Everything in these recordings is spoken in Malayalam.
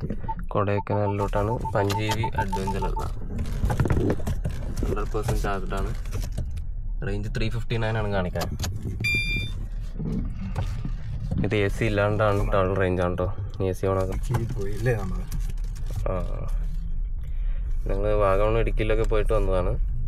കൊടൈക്കനാലിലോട്ടാണ് പഞ്ചേരി അഡ്വഞ്ചർ ഉള്ളത് ഹൺഡ്രഡ് പെർസെൻറ്റ് ചാർജ്ഡ് ആണ് റേഞ്ച് ത്രീ ഫിഫ്റ്റി നയൻ ആണ് കാണിക്കാൻ ഇത് എ സി ഇല്ലാണ്ടാണ് ടൗൺ റേഞ്ച് ആണ് കേട്ടോ എ സി ഓണാക്കാം പോയി അല്ലേ നമ്മൾ ആ ഞങ്ങൾ വാഗമൺ ഇടുക്കിയിലൊക്കെ പോയിട്ട് വന്നതാണ്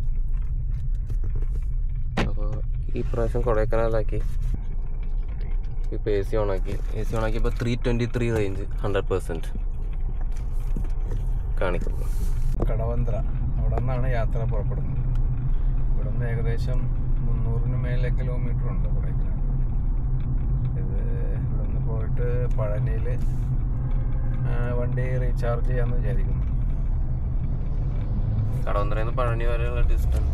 അപ്പോൾ ഈ പ്രാവശ്യം കൊടൈക്കനാലാക്കി ഇപ്പോൾ എ സി ഓണാക്കി എ സി ഓണാക്കി ഇപ്പോൾ three twenty three range hundred percent കാണിക്കുന്നു കടവന്ത്ര അവിടെ നിന്നാണ് യാത്ര പുറപ്പെടുന്നത് ഇവിടെ നിന്ന് ഏകദേശം മുന്നൂറിന് മേലെ കിലോമീറ്റർ ഉണ്ട് കൊടൈക്കനാൽ ഇത് ഇവിടെ നിന്ന് പോയിട്ട് പഴനിയിൽ വണ്ടി റീചാർജ് ചെയ്യാമെന്ന് വിചാരിക്കുന്നു കടവന്ത്രയിൽ നിന്ന് പഴനി വരെയുള്ള ഡിസ്റ്റൻസ്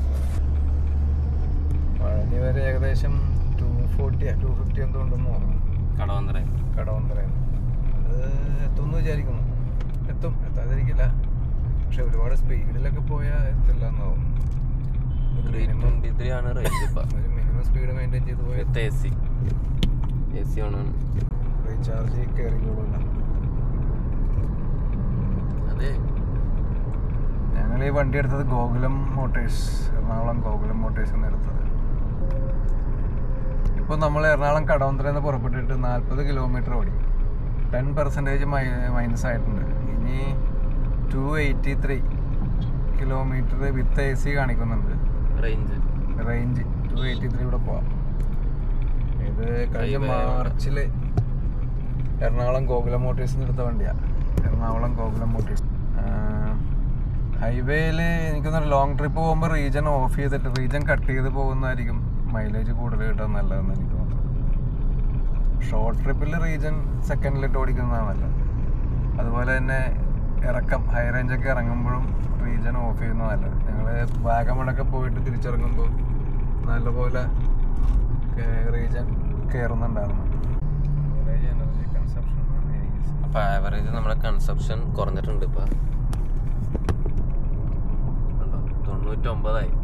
പഴനി വരെ ഏകദേശം ടു ഫോർട്ടി ടു ഫിഫ്റ്റി എന്തോ ഉണ്ടെന്ന് തോന്നുന്നു കടവന്ത്രയിൽ കടവന്ത്രയിൽ അത് എത്തുമെന്ന് വിചാരിക്കുന്നു എത്തും എത്താതിരിക്കില്ല പക്ഷെ ഒരുപാട് സ്പീഡിലൊക്കെ പോയാൽ എത്തില്ല എന്ന് തോന്നുന്നു ത്രീ മിനിമം ട്വൻറ്റി ത്രീ ആണ് റേഞ്ച് ഇപ്പം ഒരു മിനിമം സ്പീഡ് മെയിൻറ്റെയിൻ ചെയ്ത് പോയാൽ with A C A C ഓണാണ് റീചാർജ് കയറിക്കൊള്ളില്ല അതെ ഞങ്ങൾ ഈ വണ്ടി എടുത്തത് ഗോകുലം മോട്ടേഴ്സ് എറണാകുളം ഗോകുലം മോട്ടേഴ്സ് എന്ന് എടുത്തത് ഇപ്പോൾ നമ്മൾ എറണാകുളം കടവന്ത്രയിൽ നിന്ന് പുറപ്പെട്ടിട്ട് നാൽപ്പത് കിലോമീറ്റർ ഓടി ടെൻ പെർസെൻറ്റേജ് മൈനസ് ആയിട്ടുണ്ട് ഇനി two eighty three kilometre with A C കാണിക്കുന്നുണ്ട് range range two eighty three ഇവിടെ പോവാം ഇത് കഴിഞ്ഞ Highway മാർച്ചിൽ എറണാകുളം ഗോകുലം മോട്ടേഴ്സിന് എടുത്ത വണ്ടിയാണ് എറണാകുളം ഗോകുലം മോട്ടേഴ്സ് ഹൈവേയിൽ എനിക്കൊന്നൊരു ലോങ് ട്രിപ്പ് പോകുമ്പോൾ റീജൻ ഓഫ് ചെയ്തിട്ട് റീജൻ കട്ട് ചെയ്ത് പോകുന്നതായിരിക്കും മൈലേജ് കൂടുതൽ കിട്ടാൻ നല്ലതെന്ന് എനിക്ക് തോന്നുന്നു ഷോർട്ട് ട്രിപ്പിൽ റീജൻ സെക്കൻഡിലിട്ട് ഓടിക്കുന്നതാണ് നല്ലത് അതുപോലെ തന്നെ ഇറക്കം ഹൈ റേഞ്ചൊക്കെ ഇറങ്ങുമ്പോഴും റീജൻ ഓഫ് ചെയ്യുന്നത് നല്ലത് ഞങ്ങൾ വാഗമണൊക്കെ പോയിട്ട് തിരിച്ചിറങ്ങുമ്പോൾ നല്ലപോലെ റീജൻ കയറുന്നുണ്ടായിരുന്നു എനർജി കൺസപ്ഷൻ അപ്പോൾ ആവറേജ് നമ്മുടെ കൺസപ്ഷൻ കുറഞ്ഞിട്ടുണ്ട് ഇപ്പോൾ കണ്ടോ തൊണ്ണൂറ്റൊമ്പതായി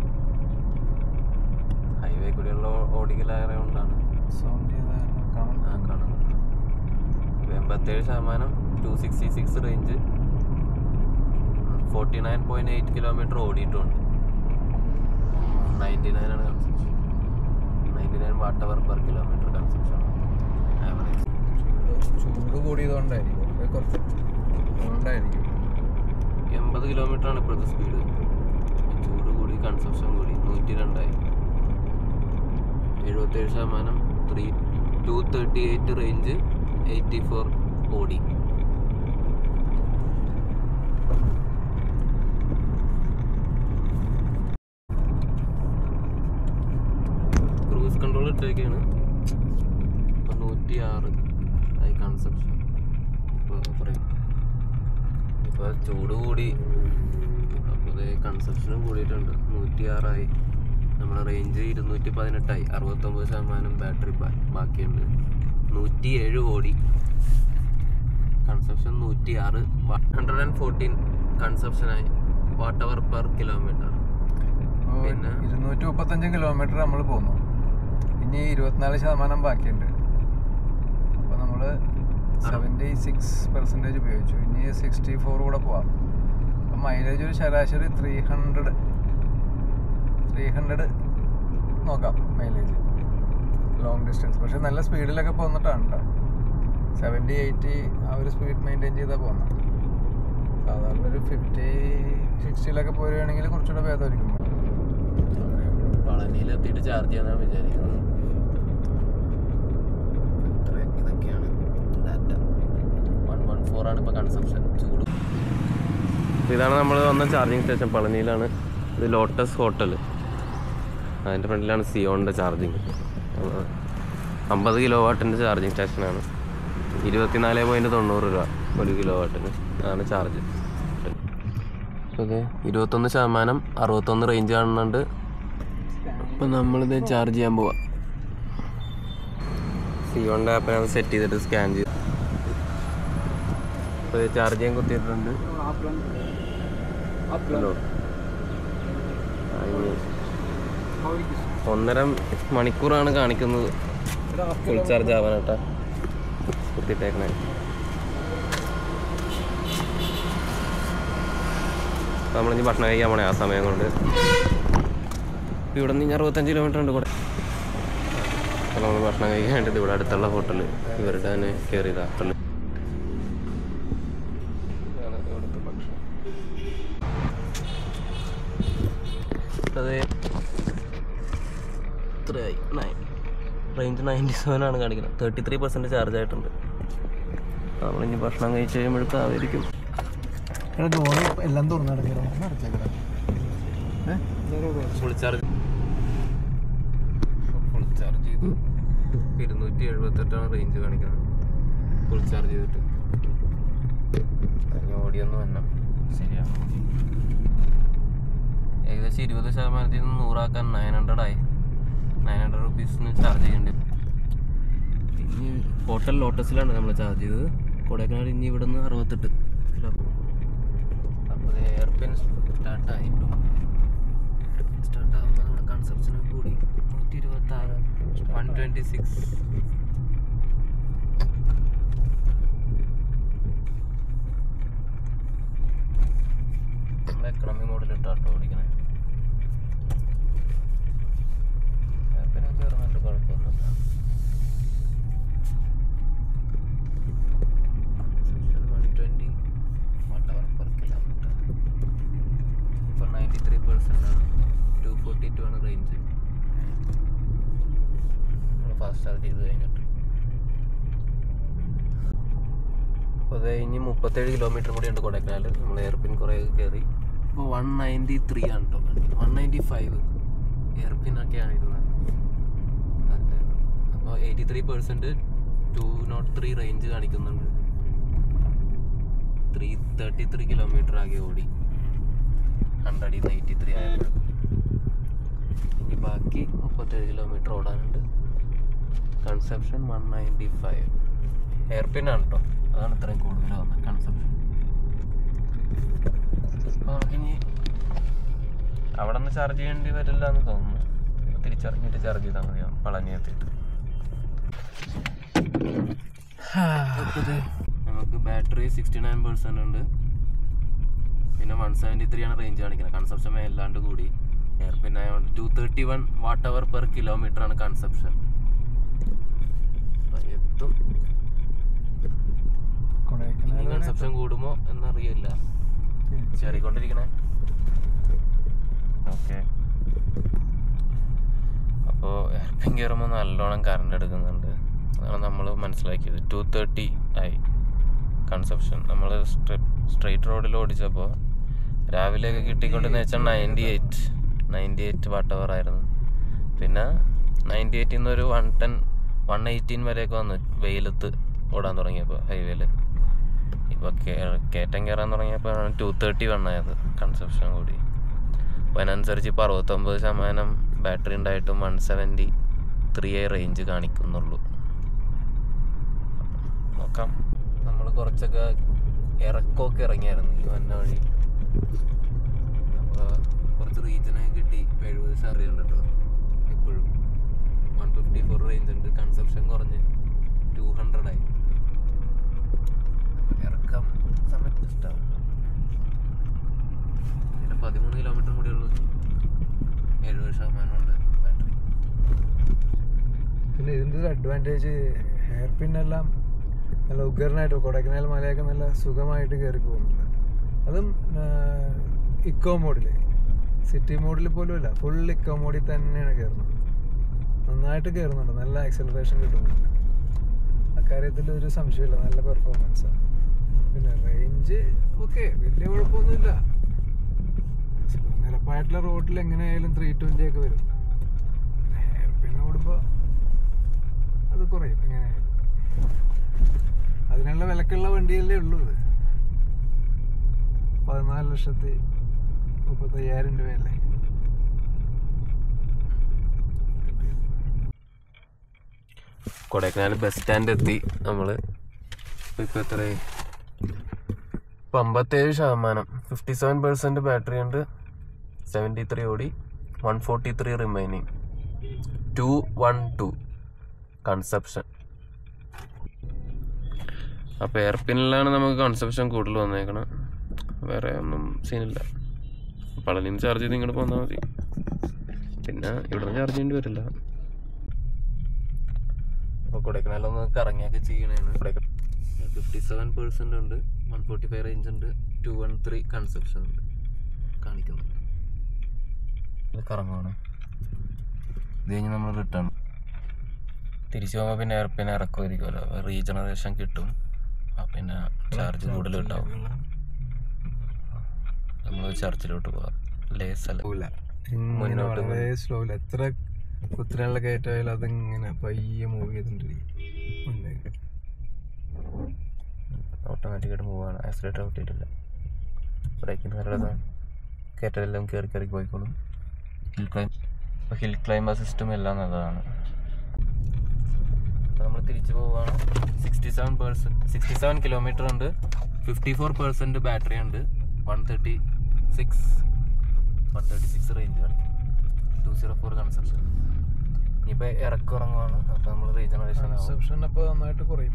ഹൈവേ കൂടിയുള്ള ഓടിക്കലായതുകൊണ്ടാണ് സോൺ ചെയ്ത് കാണാം ആ കാണുന്നത് ഇപ്പൊ എൺപത്തേഴ് ശതമാനം two sixty six range forty nine point eight kilometre ഓടിയിട്ടുണ്ട് നയൻറ്റി നയൻ ആണ് consumption ninety nine watt hour per kilometre consumption average ചൂട് ചൂട് കൂടിയതുകൊണ്ടായിരിക്കും അത് കുറച്ച് അതുകൊണ്ടായിരിക്കും എൺപത് കിലോമീറ്റർ ആണ് ഇപ്പോഴത്തെ സ്പീഡ് ചൂട് കൂടി കൺസപ്ഷൻ കൂടി നൂറ്റി രണ്ടായി എഴുപത്തേഴ് ശതമാനം three two thirty eight range eighty four ഓടി ക്രൂസ് കൺട്രോൾ ഇട്ടേക്കാണ് ഇപ്പം നൂറ്റി ആറ് ആയി കൺസപ്ഷൻ ഇപ്പോൾ പറയും ഇപ്പോൾ ചൂട് കൂടി അപ്പോൾ ഇത് കൺസപ്ഷനും കൂടിയിട്ടുണ്ട് നൂറ്റി ആറായി നമ്മുടെ റേഞ്ച് ഇരുന്നൂറ്റി പതിനെട്ടായി അറുപത്തൊമ്പത് ശതമാനം ബാറ്ററി ബാക്കിയുണ്ട് നൂറ്റി ഏഴ് ഓടി കൺസപ്ഷൻ നൂറ്റി ആറ് ഹൺഡ്രഡ് ആൻഡ് ഫോർട്ടീൻ കൺസപ്ഷനായി വാട്ട് അവർ പെർ കിലോമീറ്റർ അപ്പോൾ പിന്നെ? ഇരുന്നൂറ്റി മുപ്പത്തഞ്ച് കിലോമീറ്റർ നമ്മൾ പോന്നു ഇനി ഇരുപത്തിനാല് ശതമാനം ബാക്കിയുണ്ട് അപ്പോൾ നമ്മൾ സെവൻറ്റി സിക്സ് പെർസെൻറ്റേജ് ഉപയോഗിച്ചു ഇനി സിക്സ്റ്റി ഫോർ കൂടെ പോവാം അപ്പം മൈലേജ് ഒരു ശരാശരി ത്രീ ഹൺഡ്രഡ് ത്രീ ഹൺഡ്രഡ് നോക്കാം മൈലേജ് ലോങ് ഡിസ്റ്റൻസ് പക്ഷെ നല്ല സ്പീഡിലൊക്കെ പോന്നിട്ടാണ് കേട്ടോ സെവൻറ്റി എയ്റ്റി ആ ഒരു സ്പീഡ് മെയിൻറ്റെയിൻ ചെയ്താൽ പോകുന്നത് സാധാരണ ഒരു ഫിഫ്റ്റി സിക്സ്റ്റിയിലൊക്കെ പോരുകയാണെങ്കിൽ കുറച്ചുകൂടെ ഭേദമായിരിക്കും പളനിയിലെത്തിയിട്ട് ചാർജ് ചെയ്യാനാണ് വിചാരിക്കുന്നത് ഇത്രയും ഇതൊക്കെയാണ് ഡാറ്റ വൺ വൺ ഫോർ ആണ് ഇപ്പോൾ കൺസംഷൻ ചൂട് ഇതാണ് നമ്മൾ വന്ന ചാർജിങ് സ്റ്റേഷൻ പളനിയിലാണ് ഇത് ലോട്ടസ് ഹോട്ടൽ അതിൻ്റെ ഫ്രണ്ടിലാണ് സിയോണിൻ്റെ ചാർജിങ് അമ്പത് കിലോ വാട്ടിൻ്റെ ചാർജിങ് സ്റ്റേഷനാണ് ഇരുപത്തിനാല് പോയിൻറ്റ് തൊണ്ണൂറ് രൂപ ഒരു കിലോ വാട്ടിന് അതാണ് ചാർജ് ഇത് ഇരുപത്തൊന്ന് ശതമാനം അറുപത്തൊന്ന് റേഞ്ച് കാണുന്നുണ്ട് അപ്പം നമ്മളിത് ചാർജ് ചെയ്യാൻ പോവാം സിയോണിൻ്റെ ആപ്പിനകത്ത് സെറ്റ് ചെയ്തിട്ട് സ്കാൻ ചെയ്ത് അപ്പോൾ ചാർജ് ചെയ്യാൻ കുത്തിയിട്ടുണ്ട് ഹലോ ആ, ഇനി ഒന്നര മണിക്കൂറാണ് കാണിക്കുന്നത് ഫുൾ ചാർജ് ആവാനാട്ടാ കുത്തിയിട്ടേക്കണേ നമ്മളിനി ഭക്ഷണം കഴിക്കാൻ പോണേ ആ സമയം കൊണ്ട് ഇവിടെ നിന്ന് ഇനി അറുപത്തഞ്ച് കിലോമീറ്റർ ഉണ്ട് കൂടെ അപ്പോൾ നമ്മൾ ഭക്ഷണം കഴിക്കാൻ വേണ്ടിയിട്ട് ഇവിടെ അടുത്തുള്ള ഹോട്ടൽ ഇവരുടെ തന്നെ കയറിയതാ ഹോട്ടൽ ഇവിടുത്തെ ഭക്ഷണം അതെ എത്രയായി നയൻ റേഞ്ച് നയൻറ്റി സെവൻ ആണ് കാണിക്കുന്നത് തേർട്ടി ത്രീ പെർസെൻറ്റ് ചാർജ് ആയിട്ടുണ്ട് നമ്മളിനി ഭക്ഷണം കഴിച്ച് കഴിയുമ്പോഴേക്കും ആയിരിക്കും എടാ ഡോറ് എല്ലാം തുറന്നു നടക്കില്ല ഫുൾ ചാർജ് ഫുൾ ചാർജ് ചെയ്തു ഇരുന്നൂറ്റി എഴുപത്തെട്ടാണ് റേഞ്ച് കാണിക്കുന്നത് ഫുൾ ചാർജ് ചെയ്തിട്ട് അതിന് ഓടിയൊന്നും വരണം ശരിയാണ് ഏകദേശം ഇരുപത് ശതമാനത്തിൽ നിന്ന് നൂറാക്കാൻ നയൻ ഹൺഡ്രഡ് ആയി നയൻ ഹൺഡ്രഡ് റുപ്പീസിന് ചാർജ് ചെയ്യേണ്ടി വരും. ഇനി ഹോട്ടൽ ലോട്ടസിലാണ് നമ്മൾ ചാർജ് ചെയ്തത് കൊടൈക്കനാൽ ഇനി ഇവിടെ നിന്ന് അറുപത്തെട്ട് കിലോ അപ്പോൾ എയർപിൻ സ്റ്റാർട്ടായി സ്റ്റാർട്ട് ആകുമ്പോൾ നമ്മുടെ കൺസപ്ഷന് കൂടി നൂറ്റി ഇരുപത്തി ആറ് വൺ ട്വൻറ്റി സിക്സ് നമ്മൾ എക്കണോമി മോഡിലിട്ടാട്ടോ ഓടിക്കണേ പിന്നെ കയറുന്നുണ്ട് കുഴപ്പമൊന്നുമില്ല one twenty watt hour per kilometre ഇപ്പോൾ നയൻറ്റി ത്രീ പെർസെൻ്റ് ആണ് ടു ഫോർട്ടി ടു ആണ് റേഞ്ച് നമ്മൾ ഫാസ്റ്റ് ചാർജ് ചെയ്ത് കഴിഞ്ഞിട്ട് അപ്പോൾ അത് കഴിഞ്ഞ് മുപ്പത്തേഴ് കിലോമീറ്റർ കൂടി ഉണ്ട് കൊടൈക്കനാൽ നമ്മൾ എയർപിൻ കുറേ കയറി ഇപ്പോൾ വൺ നയൻറ്റി ത്രീ ആണ് കേട്ടോ വൺ നയൻറ്റി ഫൈവ് എയർപിനൊക്കെയാണ് ഇരുന്നത് അതിൻ്റെ അപ്പോൾ eighty three percent two naught three range കാണിക്കുന്നുണ്ട് ത്രീ തേർട്ടി ത്രീ കിലോമീറ്റർ ആകെ ഓടി ഹൺഡ്രഡിൽ നിന്ന് എയ്റ്റി ത്രീ ആയപ്പോൾ ഇനി ബാക്കി മുപ്പത്തേഴ് കിലോമീറ്റർ ഓടാനുണ്ട് consumption one ninety five hairpin ആണ് കേട്ടോ അതാണ് ഇത്രയും കൂടുതൽ വന്നത് കൺസെപ്ഷൻ അപ്പോൾ നമുക്കിനി അവിടെ നിന്ന് ചാർജ് ചെയ്യേണ്ടി വരില്ല എന്ന് തോന്നുന്നു അപ്പോൾ തിരിച്ചറിഞ്ഞിട്ട് ചാർജ് ചെയ്താൽ മതിയാവും പളനി എത്തിയിട്ട് നമുക്ക് ബാറ്ററി സിക്സ്റ്റി നയൻ പെർസെൻ്റ് ഉണ്ട് പിന്നെ വൺ സെവൻറ്റി ത്രീ ആണ് റേഞ്ച് കാണിക്കുന്നത് കൺസപ്ഷൻ എല്ലാണ്ട് കൂടി എയർ പിന്നെ ആയതുകൊണ്ട് two thirty one watt hour per kilometre ആണ് കൺസപ്ഷൻ എത്തും ഇനി കൺസപ്ഷൻ കൂടുമോ എന്നറിയില്ല ചേറിക്കൊണ്ടിരിക്കണേ ഓക്കെ അപ്പോൾ എയർപിൻ കയറുമ്പോൾ നല്ലോണം കറണ്ട് എടുക്കുന്നുണ്ട് അതാണ് നമ്മൾ മനസ്സിലാക്കിയത് ടു തേർട്ടി ആയി കൺസപ്ഷൻ നമ്മൾ സ്ട്രെയിറ്റ് റോഡിൽ ഓടിച്ചപ്പോൾ രാവിലെയൊക്കെ കിട്ടിക്കൊണ്ടെന്ന് വെച്ചാൽ ninety eight ninety eight watt hour ആയിരുന്നു പിന്നെ നയൻറ്റി എയ്റ്റിൽ നിന്ന് ഒരു വൺ ടെൻ വൺ എയ്റ്റീൻ വരെയൊക്കെ വന്നു വെയിലത്ത് ഓടാൻ തുടങ്ങിയപ്പോൾ ഹൈവേയിൽ ഇപ്പോൾ കയറ്റം കയറാൻ തുടങ്ങിയപ്പോൾ ടു തേർട്ടി വൺ ആയത് കൺസപ്ഷൻ കൂടി അപ്പോൾ അതിനനുസരിച്ച് ഇപ്പോൾ അറുപത്തൊമ്പത് ശതമാനം ബാറ്ററി ഉണ്ടായിട്ടും വൺ സെവൻറ്റി ത്രീ ഐ റേഞ്ച് കാണിക്കുന്നുള്ളൂ നോക്കാം നമ്മൾ കുറച്ചൊക്കെ ഇറക്കമൊക്കെ ഇറങ്ങിയായിരുന്നു ഈ വന്ന വഴി അപ്പോൾ കുറച്ച് റീജനൊക്കെ കിട്ടി ഇപ്പോൾ എഴുപത് ദിവസം അറിയുന്നുണ്ട് കേട്ടോ ഇപ്പോഴും വൺ ഫിഫ്റ്റി ഫോർ റേഞ്ച് ഉണ്ട് കൺസപ്ഷൻ കുറഞ്ഞ് ടു ഹൺഡ്രഡ് ആയി ഇറക്കം സമയത്ത് ഇഷ്ടമാണ് പിന്നെ പതിമൂന്ന് കിലോമീറ്റർ കൂടി ഉള്ളൂ എഴുപത് ശതമാനം ഉണ്ട് ബാറ്ററി പിന്നെ ഇതിൻ്റെ ഒരു അഡ്വാൻറ്റേജ് ഹെയർ പിന്നെല്ലാം നല്ല ഉഗ്രനായിട്ട് കൊടൈക്കനാൽ മലയൊക്കെ നല്ല സുഖമായിട്ട് കയറി പോകുന്നുണ്ട് അതും ഇക്കോ മോഡിൽ സിറ്റി മോഡിൽ പോലും അല്ല ഫുൾ ഇക്കോ മോഡിൽ തന്നെയാണ് കയറുന്നത് നന്നായിട്ട് കയറുന്നുണ്ട് നല്ല ആക്സലറേഷൻ കിട്ടുന്നുണ്ട് അക്കാര്യത്തിൽ ഒരു സംശയമില്ല നല്ല പെർഫോമൻസ് പിന്നെ റേഞ്ച് ഓക്കെ വലിയ കുഴപ്പമൊന്നുമില്ല നിരപ്പായിട്ടുള്ള റോഡിൽ എങ്ങനെയായാലും ത്രീ ട്വൻറ്റി ഒക്കെ വരും ഹെയർ പിന്നെ ഓടുമ്പോൾ അത് കുറയും എങ്ങനെയായാലും അതിനുള്ള വിലക്കുള്ള വണ്ടിയല്ലേ ഉള്ളൂ ഇത് പതിനാല് ലക്ഷത്തി മുപ്പത്തയ്യായിരം രൂപയല്ലേ കൊടൈക്കനാൽ ബസ് സ്റ്റാൻഡ് എത്തി നമ്മൾ ഇപ്പോൾ എത്രയായി ഇപ്പം അമ്പത്തേഴ് ശതമാനം ഫിഫ്റ്റി സെവൻ പെർസെൻറ്റ് ബാറ്ററി ഉണ്ട് സെവൻറ്റി ത്രീ ഓടി one forty three remaining two one two consumption അപ്പോൾ എയർപിന്നിലാണ് നമുക്ക് കൺസപ്ഷൻ കൂടുതൽ വന്നേക്കണം വേറെ ഒന്നും സീനില്ല പളനിയിൽ നിന്ന് ചാർജ് ചെയ്ത് ഇങ്ങോട്ട് പോന്നാൽ മതി പിന്നെ ഇവിടെ നിന്ന് ചാർജ് ചെയ്യേണ്ടി വരില്ല അപ്പോൾ കൊടൈക്കനാലൊന്ന് കറങ്ങിയൊക്കെ ചെയ്യണേണ് ഫിഫ്റ്റി സെവൻ പെർസെൻ്റ് ഉണ്ട് വൺ ഫോർട്ടി ഫൈവ് റേഞ്ച് ഉണ്ട് ടു വൺ ത്രീ കൺസെപ്ഷൻ ഉണ്ട് കാണിക്കുന്നത് ഇത് കറങ്ങുവാണ് ഇത് കഴിഞ്ഞ് നമ്മൾ റിട്ടേൺ തിരിച്ചു പോകുമ്പോൾ പിന്നെ എയർപ്ലെയിൻ ഇറക്കുമായിരിക്കുമല്ലോ റീജനറേഷൻ കിട്ടും അപ്പോൾ പിന്നെ ചാർജ് കൂടുതൽ കിട്ടാവും നമ്മൾ ചർച്ചിലോട്ട് പോവാം ലേസ് അല്ല പോവില്ല ഇങ്ങനെ മുന്നോട്ട് വളരെ സ്ലോയിൽ എത്ര കുത്തിനുള്ള കയറ്റമായാലും അതിങ്ങനെ പയ്യെ മൂവ് ചെയ്തിട്ടിരിക്കും മുന്നേക്ക് ഓട്ടോമാറ്റിക്കായിട്ട് മൂവ് ആണ് ആക്സിലേറ്റർ ഔട്ടിയിട്ടില്ല ബ്രേക്കിംഗ് നല്ലതാണ് കയറ്റലെല്ലാം കയറി കയറി പോയിക്കോളും ഹിൽ ക്ലൈം ഇപ്പോൾ ഹിൽ ക്ലൈംബർ സിസ്റ്റം എല്ലാം നല്ലതാണ് നമ്മൾ തിരിച്ചു പോവുകയാണ് sixty seven percent sixty seven kilometre ഉണ്ട് ഫിഫ്റ്റി ഫോർ പെർസെൻറ്റ് ബാറ്ററി ഉണ്ട് one thirty six one thirty six range കാണിക്കും ടു സീറോ ഫോർ കൺസെപ്ഷൻ ഇനിയിപ്പോൾ ഇറക്കുറങ്ങുവാണ് അപ്പോൾ നമ്മൾ റീജനറേഷൻ ആവും കൺസെപ്ഷൻ അപ്പോൾ നന്നായിട്ട് കുറയും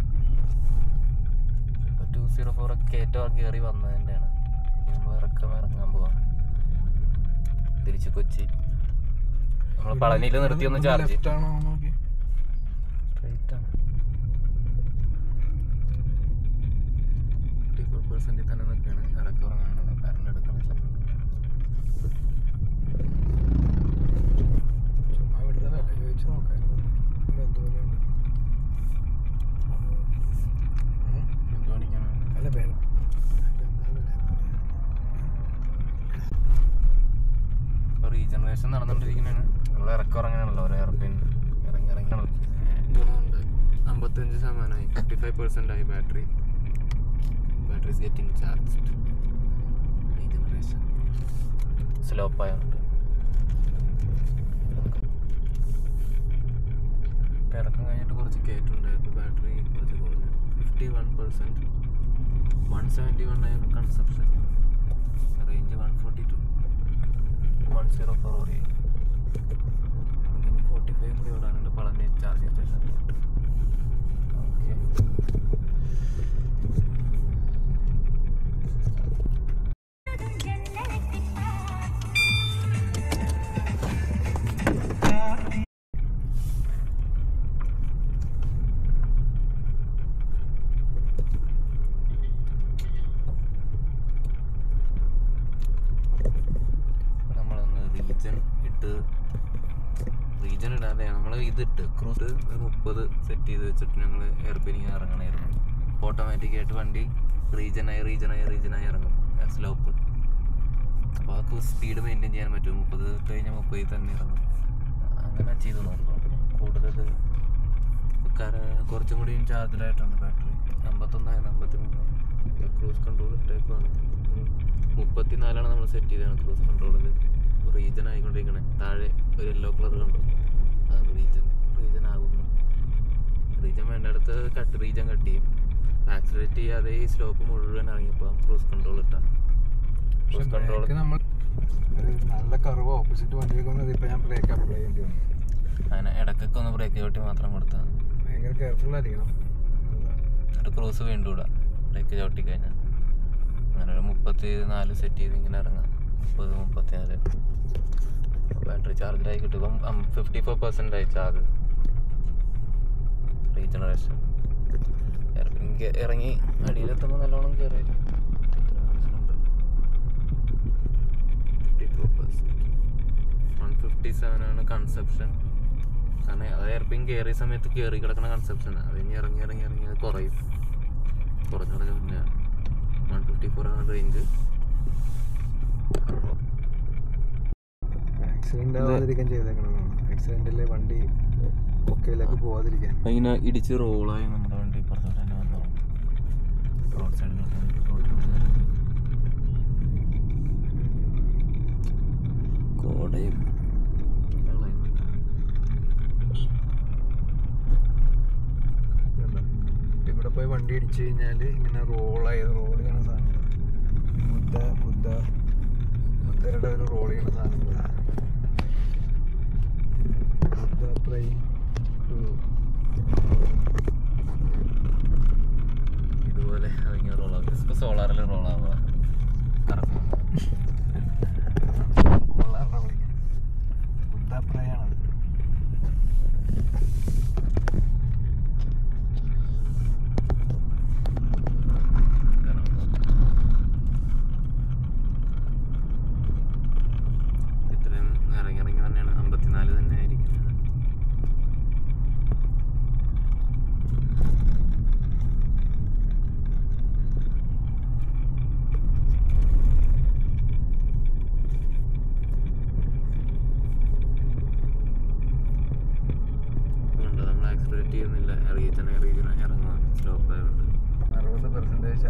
ടു സീറോ ഫോർ ഒക്കെ കയറ്റം കയറി വന്നതിൻ്റെയാണ് ഇനി നമ്മൾ ഇറക്കം ഇറങ്ങാൻ പോവാണ് തിരിച്ച് കൊച്ചി നമ്മൾ പളനിയിൽ നിർത്തി ഒന്ന് ചാർജ് ലെഫ്റ്റ് ആണോ നോക്കി സ്ട്രൈറ്റ് ആണ് ഫിഫ്റ്റി ഫോർ പെർസെൻറ്റിൽ തന്നെ നിൽക്കുകയാണ് ഇറക്കം ഇറങ്ങാനാണ് കറണ്ട് എടുക്കണില്ല ചുമ്മാ ഇവിടുത്തെ വില ചോദിച്ച് നോക്കായിരുന്നു എന്തോരം എന്ത് കാണിക്കാനാണ് അല്ല വില എന്താ വില ഇപ്പോൾ റീജനറേഷൻ നടന്നുകൊണ്ടിരിക്കുന്നതാണ് നമ്മൾ ഇറക്കം ഇറങ്ങാണല്ലോ ഒരു എയർപ്ലെയിൻ ഇറങ്ങി ഇറങ്ങണം ഗുണമുണ്ട് അമ്പത്തഞ്ച് ശതമാനമായി ഫിഫ്റ്റി ഫൈവ് പെർസെൻ്റ് ആയി battery battery is getting charge regeneration slope ആയതുകൊണ്ട് ഇറക്കം കഴിഞ്ഞിട്ട് കുറച്ച് കയറ്റുണ്ടായിരുന്നു ബാറ്ററി കുറച്ച് കുറഞ്ഞു fifty one percent one seventy one ആയിരുന്നു consumption range one forty two one zero four ഓടി ഇനി ഫോർട്ടി ഫൈവ് കൂടി ഓടാനുണ്ട് പളനി ചാർജിങ് സ്റ്റേഷനിലോട്ട് ഓക്കെ നമ്മളൊന്ന് റീജൻ ഇട്ട് റീജൻ ഇടാതെ നമ്മൾ ഇതിട്ട് ക്രൂസ് ഒരു മുപ്പത് സെറ്റ് ചെയ്ത് വെച്ചിട്ട് ഞങ്ങൾ എയർപിനിങ് ഇറങ്ങണമായിരുന്നു ഓട്ടോമാറ്റിക് ആയിട്ട് വണ്ടി റീജനായി റീജനായി റീജനായി ഇറങ്ങും സ്ലോപ്പ് അപ്പോൾ അതൊക്കെ സ്പീഡ് മെയിൻറ്റെയിൻ ചെയ്യാൻ പറ്റും മുപ്പത് ഇട്ട് കഴിഞ്ഞാൽ മുപ്പതിൽ തന്നെ ഇറങ്ങും അങ്ങനെ ചെയ്ത് നോക്കണം കൂടുതൽ കര കുറച്ചും കൂടി ചാർജിലായിട്ടുണ്ട് ബാറ്ററി അമ്പത്തൊന്നായിരുന്നു അമ്പത്തി മൂന്നായി ക്രൂസ് കൺട്രോൾ ഇട്ടേക്കുവാണ് മുപ്പത്തി നാലാണ് നമ്മൾ സെറ്റ് ചെയ്തതാണ് ക്രൂസ് കൺട്രോളിൽ റീജൻ ആയിക്കൊണ്ടിരിക്കണേ താഴെ ഒരു യെല്ലോ കളർ കണ്ടു അത് റീജൻ റീജൻ ആകുന്നു റീജൻ വേണ്ടടുത്ത് കട്ട് റീജൻ കട്ട് ചെയ്യും ആക്സിലേറ്റ് ചെയ്യാതെ ഈ സ്ലോപ്പ് മുഴുവൻ ഇറങ്ങിയപ്പോൾ ക്രൂസ് കൺട്രോൾ ഇട്ടാ ക്രൂസ് കൺട്രോൾ ബ്രേക്ക് നമ്മൾ ഒരു നല്ല കർവ് ഓപ്പോസിറ്റ് വണ്ടിയൊക്കെ വന്നത് ഇപ്പം ഞാൻ ബ്രേക്ക് അപ്ലൈ ചെയ്യേണ്ടി വന്നു അങ്ങനെ ഇടയ്ക്കൊക്കെ ഒന്ന് ബ്രേക്ക് ചവിട്ടി മാത്രം കൊടുത്താൽ ഭയങ്കര കെയർഫുൾ ആയിരിക്കണം എന്നിട്ട് ക്രൂസ് വീണ്ടും ഇടാം ബ്രേക്ക് ചവിട്ടി കഴിഞ്ഞാൽ അങ്ങനെ ഒരു മുപ്പത്തി നാല് സെറ്റ് ചെയ്ത് ഇങ്ങനെ ഇറങ്ങാം മുപ്പത് മുപ്പത്തി നാല് ബാറ്ററി ചാർജിലായി കിട്ടും ഇപ്പം ഫിഫ്റ്റി ഫോർ പെർസെൻ്റ് ആയി ചാർജ് റീജനറേഷൻ ഇറങ്ങി അടിയിലെത്തുമ്പോൾ നല്ലോണം കയറി fifty four percent one fifty seven ആണ് കൺസെപ്ഷൻ കാരണം അത് എയർപിൻ കയറിയ സമയത്ത് കയറി കിടക്കുന്ന കൺസെപ്ഷൻ അത് കഴിഞ്ഞ് ഇറങ്ങി ഇറങ്ങി ഇറങ്ങി അത് കുറയും കുറഞ്ഞു കുറഞ്ഞു പിന്നെ വൺ ഫിഫ്റ്റി ഫോർ ആണ് റേഞ്ച് ആക്സിഡന്റ് ആവാതിരിക്കാൻ ചെയ്തേക്കണം ആക്സിഡന്റിൽ വണ്ടി ഒക്കയിലേക്ക് പോവാതിരിക്കാൻ ഇങ്ങനെ ഇടിച്ച് റോളായി നമ്മുടെ വണ്ടി പുറത്തോട്ട് തന്നെ വന്നു റോഡ് സൈഡിലോട്ട് റോഡിലോട്ട് കോടയും വെള്ളയും. കണ്ടോ? ഇവിടെ പോയി വണ്ടി ഇടിച്ചു കഴിഞ്ഞാൽ ഇങ്ങനെ റോളായി റോൾ ചെയ്യണ സാധനങ്ങൾ ബുദ്ധ ബുദ്ധ ബുദ്ധരുടെ ഒരു റോൾ ചെയ്യണ സാധനങ്ങൾ ബുദ്ധ പ്ലെയിൻ ഇതുപോലെ അതിങ്ങനെ റോളാവും ഇപ്പോൾ സോളാറിൽ റോളാവുക കറക്റ്റ്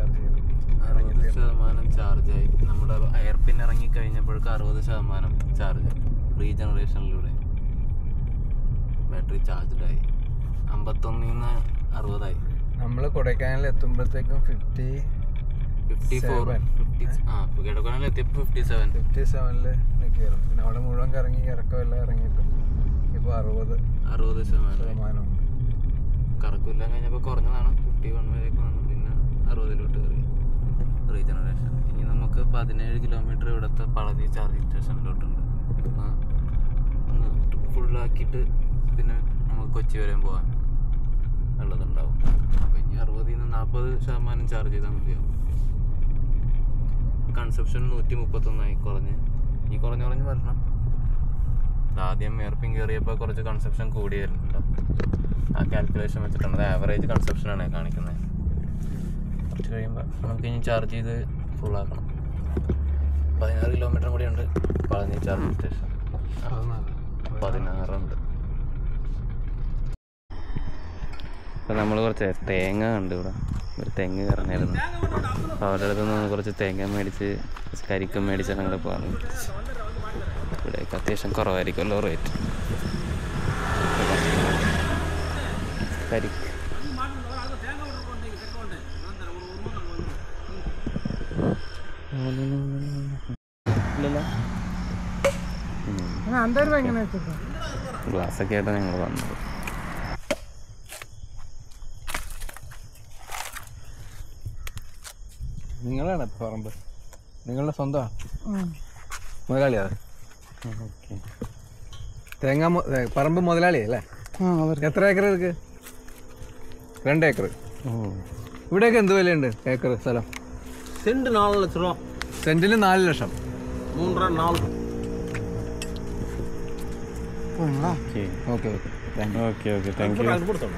ചാർജ് ചെയ്തു അറുപത് ശതമാനം ചാർജായി നമ്മുടെ എയർ പിൻ ഇറങ്ങി കഴിഞ്ഞപ്പോഴേക്ക് അറുപത് ശതമാനം ചാർജ് റീജനറേഷനിലൂടെ ബാറ്ററി ചാർജ്ഡായി അമ്പത്തൊന്നിൽ നിന്ന് അറുപതായി നമ്മൾ കൊടൈക്കനാലിൽ എത്തുമ്പോഴത്തേക്കും fifty fifty four Seven. Fifty ആ കിടക്കണയിൽ എത്തിയപ്പോൾ ഫിഫ്റ്റി സെവൻ ഫിഫ്റ്റി സെവനിൽ കയറും പിന്നെ അവിടെ മുഴുവൻ കറങ്ങി ഇറക്കമെല്ലാം ഇറങ്ങിയിട്ടും ഇപ്പോൾ അറുപത് അറുപത് ശതമാനം ശതമാനമുണ്ട് കറക്കില്ല കഴിഞ്ഞപ്പോൾ കുറഞ്ഞതാണ് ഫിഫ്റ്റി വൺ വരെയൊക്കെ വന്നു പിന്നെ അറുപതിലോട്ട് കയറി റീജനറേഷൻ ഇനി നമുക്ക് പതിനേഴ് കിലോമീറ്റർ ഇവിടുത്തെ പളനി ചാർജിങ് സ്റ്റേഷനിലോട്ടുണ്ട് ആ, ഒന്ന് ഫുള്ളാക്കിയിട്ട് പിന്നെ നമുക്ക് കൊച്ചി വരെയും പോകാൻ ഉള്ളതുണ്ടാവും അപ്പോൾ ഇനി അറുപതിൽ നിന്ന് നാൽപ്പത് ശതമാനം ചാർജ് ചെയ്താൽ മതിയാവും കൺസെപ്ഷൻ നൂറ്റി മുപ്പത്തൊന്നായി കുറഞ്ഞ് ഇനി കുറഞ്ഞ് കുറഞ്ഞ് വരണം ആദ്യം എയർപിൻ കയറിയപ്പോൾ കുറച്ച് കൺസെപ്ഷൻ കൂടിയായിരുന്നുണ്ടോ ആ കാൽക്കുലേഷൻ വെച്ചിട്ടുണ്ട് ആവറേജ് കൺസെപ്ഷനാണ് കാണിക്കുന്നത് കുറച്ച് കഴിയുമ്പോൾ നമുക്ക് ഇനി ചാർജ് ചെയ്ത് full ആക്കണം പതിനാറ് കിലോമീറ്റർ കൂടി ഉണ്ട് പളനി ചാർജിങ് സ്റ്റേഷൻ പതിനാറുണ്ട് അപ്പം നമ്മൾ കുറച്ച് തേങ്ങ ഉണ്ട് ഇവിടെ ഒരു തെങ്ങ് കയറണമായിരുന്നു അപ്പോൾ അവരുടെ അടുത്ത് നിന്ന് കുറച്ച് തേങ്ങ മേടിച്ച് കുറച്ച് കരിക്കും മേടിച്ചാണ് ഞങ്ങൾ പോകാൻ ഇവിടെയൊക്കെ അത്യാവശ്യം കുറവായിരിക്കുമല്ലോ റേറ്റ് കരിക്ക് ഇല്ലല്ലോ ഗ്ലാസ്സൊക്കെ ആയിട്ടാണ് ഞങ്ങൾ വന്നത് നിങ്ങളാണ് പറമ്പ് നിങ്ങളുടെ സ്വന്തമാണ് മുതലാളിയാ ഓക്കെ തേങ്ങ മു- ഏ, പറമ്പ് മുതലാളിയല്ലേ എത്ര ഏക്കർ ഇருக்கு രണ്ട് ഏക്കർ ഓ ഇവിടെയൊക്കെ എന്ത് വിലയുണ്ട് ഏക്കർ സ്ഥലം செண்டு நாலு லட்ச ரூபா സെന്റിന് നാല് ലക്ഷം மூன்றரை நாலு okay okay okay thank okay okay thank you அது கொடுத்தோம்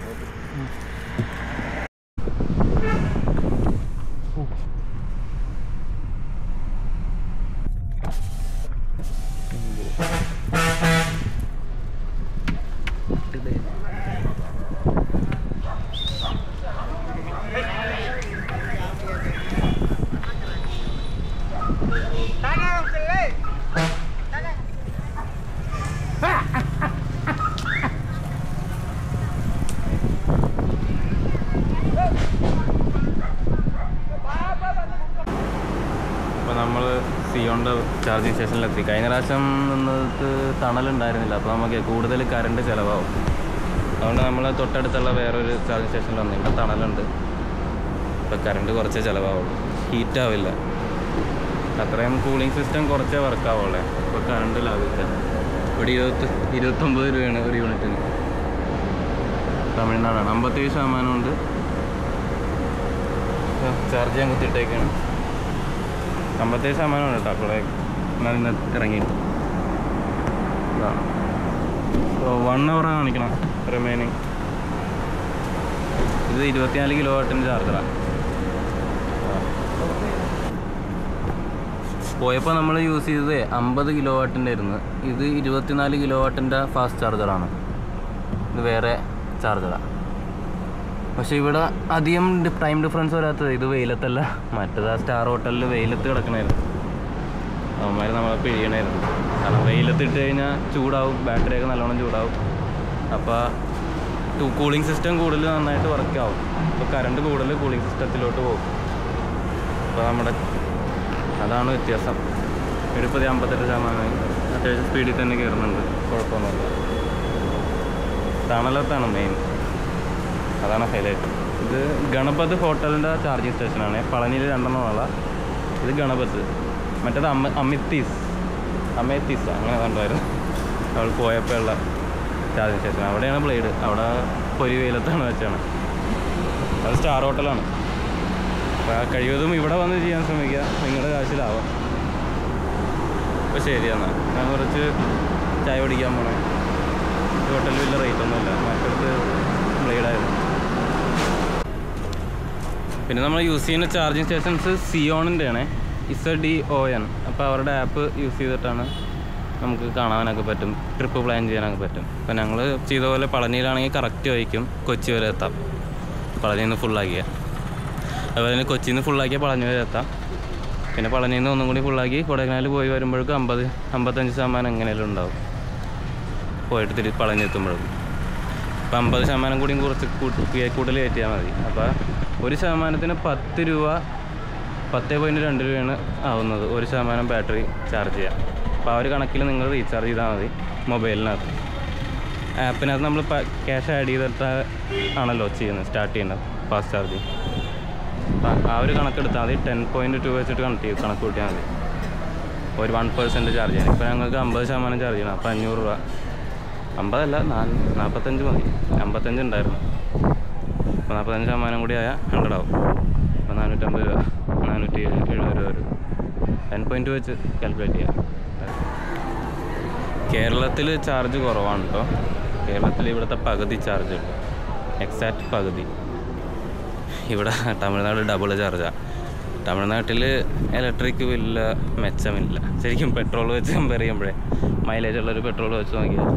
അപ്പോൾ നമ്മൾ സിയോണിൻ്റെ ചാർജിങ് സ്റ്റേഷനിലെത്തി കഴിഞ്ഞ പ്രാവശ്യം നിന്നത് തണലുണ്ടായിരുന്നില്ല അപ്പോൾ നമുക്ക് കൂടുതൽ കറണ്ട് ചിലവാകും അതുകൊണ്ട് നമ്മൾ തൊട്ടടുത്തുള്ള വേറൊരു ചാർജിങ് സ്റ്റേഷനിൽ വന്നു ഇവിടെ തണലുണ്ട് ഇപ്പോൾ കറണ്ട് കുറച്ചേ ചിലവാകുള്ളൂ ഹീറ്റ് ആവില്ല അത്രയും കൂളിംഗ് സിസ്റ്റം കുറച്ചേ വർക്ക് ആവുള്ളേ ഇപ്പോൾ കറണ്ട് ലാഭിക്കാം ഇവിടെ ഇരുപത്തി ഇരുപത്തൊമ്പത് രൂപയാണ് ഒരു യൂണിറ്റിന് തമിഴ്നാടാണ് അമ്പത്തേഴ് ശതമാനമുണ്ട് ചാർജ് ചെയ്യാൻ കുത്തിയിട്ടേക്കാണ് അമ്പത്തേഴ് ശതമാനമാണ് കേട്ടോ കുറെ ഇന്ന് ഇറങ്ങിയിട്ട് ഇതാണ് വൺ അവർ കാണിക്കണം റിമൈനിങ് ഇത് ഇരുപത്തിനാല് കിലോ വാട്ടിൻ്റെ ചാർജറാണ് പോയപ്പോൾ നമ്മൾ യൂസ് ചെയ്തത് അമ്പത് കിലോ വാട്ടിൻ്റെ ആയിരുന്നു ഇത് ഇരുപത്തിനാല് കിലോ വാട്ടിൻ്റെ ഫാസ്റ്റ് ചാർജറാണ് ഇത് വേറെ ചാർജറാണ് പക്ഷേ ഇവിടെ അധികം ടൈം ഡിഫറൻസ് വരാത്തത് ഇത് വെയിലത്തല്ല മറ്റേത് ആ സ്റ്റാർ ഹോട്ടലിൽ വെയിലത്ത് കിടക്കണായിരുന്നു അവന്മാർ നമ്മളെ പിഴിയണായിരുന്നു കാരണം വെയിലത്തിട്ട് കഴിഞ്ഞാൽ ചൂടാവും ബാറ്ററിയൊക്കെ നല്ലോണം ചൂടാവും അപ്പോൾ കൂളിംഗ് സിസ്റ്റം കൂടുതൽ നന്നായിട്ട് വർക്ക് ആവും അപ്പോൾ കറണ്ട് കൂടുതൽ കൂളിംഗ് സിസ്റ്റത്തിലോട്ട് പോകും അപ്പോൾ നമ്മുടെ അതാണ് വ്യത്യാസം ഇവിടെ അമ്പത്തെട്ട് ശതമാനം അത്യാവശ്യം സ്പീഡിൽ തന്നെ കയറുന്നുണ്ട് കുഴപ്പമൊന്നുമില്ല തണലത്താണ് മെയിൻ അതാണ് ഹൈലൈറ്റ് ഇത് ഗണപത് ഹോട്ടലിൻ്റെ ചാർജിങ് സ്റ്റേഷനാണ് പളനിയിൽ രണ്ടെണ്ണമുള്ള ഇത് ഗണപത് മറ്റേത് അമ്മ അമിത്തീസ് അമേത്തീസ് അങ്ങനെ കണ്ടായിരുന്നു അവൾ പോയപ്പോൾ ഉള്ള ചാർജിങ് സ്റ്റേഷൻ അവിടെയാണ് ബ്ലേഡ് അവിടെ പൊരി വെയിലത്താണ് വെച്ചാണ് അത് സ്റ്റാർ ഹോട്ടലാണ് അപ്പോൾ കഴിവതും ഇവിടെ വന്ന് ചെയ്യാൻ ശ്രമിക്കുക നിങ്ങളുടെ കാശിലാവാം അപ്പോൾ ശരി എന്നാൽ ഞാൻ കുറച്ച് ചായ കുടിക്കാൻ പോണേ ഈ ഹോട്ടലിൽ വലിയ റേറ്റ് ഒന്നുമില്ല മറ്റടുത്ത് ബ്ലേഡായിരുന്നു പിന്നെ നമ്മൾ യൂസ് ചെയ്യുന്ന ചാർജിങ് സ്റ്റേഷൻസ് സിയോണിൻ്റെ ആണ് ഇസഡ് ഡി ഒ എൻ അപ്പോൾ അവരുടെ ആപ്പ് യൂസ് ചെയ്തിട്ടാണ് നമുക്ക് കാണാനൊക്കെ പറ്റും ട്രിപ്പ് പ്ലാൻ ചെയ്യാനൊക്കെ പറ്റും അപ്പോൾ ഞങ്ങൾ ചെയ്ത പോലെ പളനിയിലാണെങ്കിൽ കറക്റ്റ് വഹിക്കും കൊച്ചി വരെ എത്താം പളനിയിൽ നിന്ന് ഫുള്ളാക്കിയ അതുപോലെ തന്നെ കൊച്ചിയിൽ നിന്ന് ഫുള്ളാക്കിയാൽ പളനി വരെ എത്താം പിന്നെ പളനിയിൽ നിന്ന് ഒന്നും കൂടി ഫുള്ളാക്കി കൊടൈക്കനാൽ പോയി വരുമ്പോഴേക്കും അമ്പത് അമ്പത്തഞ്ച് ശതമാനം എങ്ങനെയാലും ഉണ്ടാവും പോയിട്ട് തിരി പളനി എത്തുമ്പോഴേക്കും അപ്പോൾ അമ്പത് ശതമാനം കൂടിയും കുറച്ച് കൂട്ടി- കൂടുതൽ കയറ്റിയാൽ മതി അപ്പോൾ ഒരു ശതമാനത്തിന് പത്ത് രൂപ പത്ത് പോയിൻറ്റ് രണ്ട് രൂപയാണ് ആവുന്നത് ഒരു ശതമാനം ബാറ്ററി ചാർജ് ചെയ്യാൻ അപ്പോൾ ആ ഒരു കണക്കിൽ നിങ്ങൾ റീചാർജ് ചെയ്താൽ മതി മൊബൈലിനകത്ത് ആപ്പിനകത്ത് നമ്മൾ ക്യാഷ് ആഡ് ചെയ്തിട്ട് ആണല്ലോ ചെയ്യുന്നത് സ്റ്റാർട്ട് ചെയ്യുന്നത് ഫാസ്റ്റ് ചാർജിങ് അപ്പം ആ ഒരു കണക്കെടുത്താൽ മതി ടെൻ പോയിൻറ്റ് ടു വെച്ചിട്ട് കണക്ട് ചെയ്ത് കണക്ക് കൂട്ടിയാൽ മതി ഒരു വൺ പെർസെൻറ്റ് ചാർജ് ചെയ്യാൻ ഇപ്പോൾ ഞങ്ങൾക്ക് അമ്പത് ശതമാനം ചാർജ് ചെയ്യണം അപ്പോൾ അഞ്ഞൂറ് രൂപ അമ്പതല്ല നാല് നാൽപ്പത്തഞ്ച് മതി അമ്പത്തഞ്ച് ഉണ്ടായിരുന്നു അപ്പോൾ നാൽപ്പത്തഞ്ച് ശതമാനം കൂടി ആയാൽ ഹൺഡ്രഡ് ആവും അപ്പോൾ നാനൂറ്റമ്പത് രൂപ നാനൂറ്റി എഴുപത് രൂപ വരും ടെൻ പോയിൻറ്റ് വെച്ച് കാൽക്കുലേറ്റ് ചെയ്യാം കേരളത്തിൽ ചാർജ് കുറവാണ് കേട്ടോ കേരളത്തിൽ ഇവിടുത്തെ പകുതി ചാർജ് ഉണ്ട് എക്സാക്ട് പകുതി ഇവിടെ തമിഴ്നാട് ഡബിൾ ചാർജാണ് തമിഴ്നാട്ടിൽ ഇലക്ട്രിക് വലിയ മെച്ചമില്ല ശരിക്കും പെട്രോൾ വെച്ച് കമ്പയർ ചെയ്യുമ്പോഴേ മൈലേജ് ഉള്ളൊരു പെട്രോൾ വെച്ച് നോക്കിയാൽ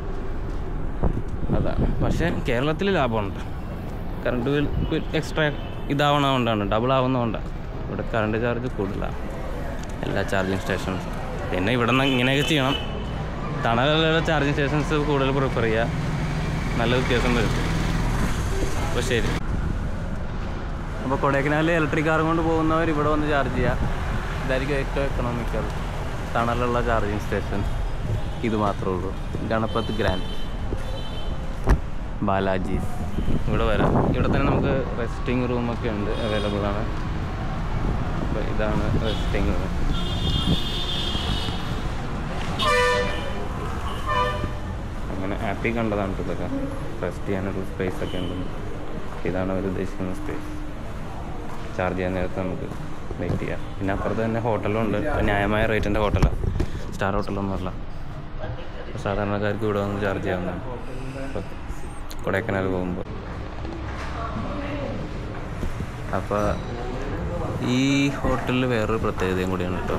അതാണ് പക്ഷേ കേരളത്തിൽ ലാഭമുണ്ട് കറണ്ട് ബിൽ എക്സ്ട്രാ ഇതാവണതുകൊണ്ടാണ് ഡബിൾ ആവുന്നതുകൊണ്ടാണ് ഇവിടെ കറണ്ട് ചാർജ് കൂടുതലാണ് എല്ലാ ചാർജിങ് സ്റ്റേഷൻസും പിന്നെ ഇവിടെ നിന്ന് ഇങ്ങനെയൊക്കെ ചെയ്യണം തണലുള്ള ചാർജിങ് സ്റ്റേഷൻസ് കൂടുതൽ പ്രിഫർ ചെയ്യുക നല്ല വ്യത്യാസം വരും അപ്പോൾ ശരി അപ്പോൾ കൊടൈക്കനാലിൽ ഇലക്ട്രിക് കാർ കൊണ്ട് പോകുന്നവർ ഇവിടെ വന്ന് ചാർജ് ചെയ്യുക ഇതായിരിക്കും ഏറ്റവും എക്കണോമിക്കൽ തണലുള്ള ചാർജിങ് സ്റ്റേഷൻ ഇത് മാത്രമേ ഉള്ളൂ ഗണപത് ഗ്രാൻഡ് ബാലാജി ഇവിടെ വരാം ഇവിടെ തന്നെ നമുക്ക് റെസ്റ്റിംഗ് റൂമൊക്കെ ഉണ്ട് അവൈലബിൾ ആണ് അപ്പോൾ ഇതാണ് റെസ്റ്റിംഗ് റൂം അങ്ങനെ ആപ്പിൽ കണ്ടതാണ് ട്ടോ ഇതൊക്കെ റെസ്റ്റ് ചെയ്യാനുള്ള സ്പേസ് ഒക്കെ ഉണ്ട് ഇതാണ് അവർ ഉദ്ദേശിക്കുന്ന സ്പേസ് ചാർജ് ചെയ്യാൻ നേരത്ത് നമുക്ക് വെയിറ്റ് ചെയ്യാം പിന്നെ അപ്പുറത്ത് തന്നെ ഹോട്ടലും ഉണ്ട് ഇപ്പം ന്യായമായ റേറ്റിൻ്റെ ഹോട്ടലാണ് സ്റ്റാർ ഹോട്ടലൊന്നുമല്ല അപ്പോൾ സാധാരണക്കാർക്ക് ഇവിടെ വന്ന് ചാർജ് ചെയ്യാവുന്നതാണ് ഇപ്പോൾ കൊടൈക്കനാൽ പോകുമ്പോൾ അപ്പോൾ ഈ ഹോട്ടലിൽ വേറൊരു പ്രത്യേകതയും കൂടിയാണ് കേട്ടോ